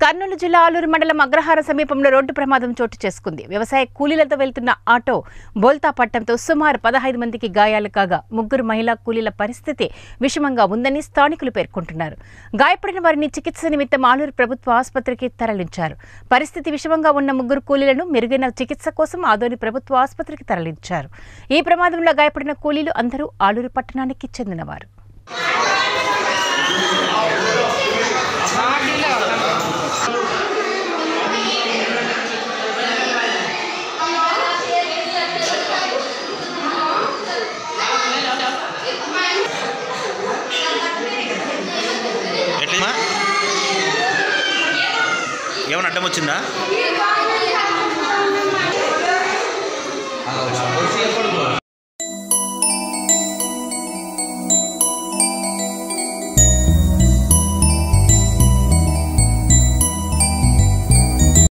కర్నూలు జిల్లా ఆలూరు మండలం అగ్రహార సమీపంలో రోడ్డు ప్రమాదం చోటు చేసుకుంది వ్యవసాయ కూలీలతో వెళ్తున్న ఆటో బోల్తా పట్టడంతో సుమారు పదహైదు మందికి గాయాలు కాగా ముగ్గురు మహిళా కూలీల పరిస్థితి విషమంగా ఉందని స్థానికులు పేర్కొంటున్నారు గాయపడిన వారిని చికిత్స నిమిత్తం ఆలూరు ప్రభుత్వ ఆసుపత్రికి తరలించారు పరిస్థితి విషమంగా ఉన్న ముగ్గురు కూలీలను మెరుగైన చికిత్స కోసం ఆదోని ప్రభుత్వ ఆసుపత్రికి తరలించారు ఈ ప్రమాదంలో గాయపడిన కూలీలు అందరూ ఆలూరు పట్టణానికి చెందినవారు ఎట్లమ్మా ఏమైనా అడ్డం వచ్చిందా అలా వచ్చినప్పుడు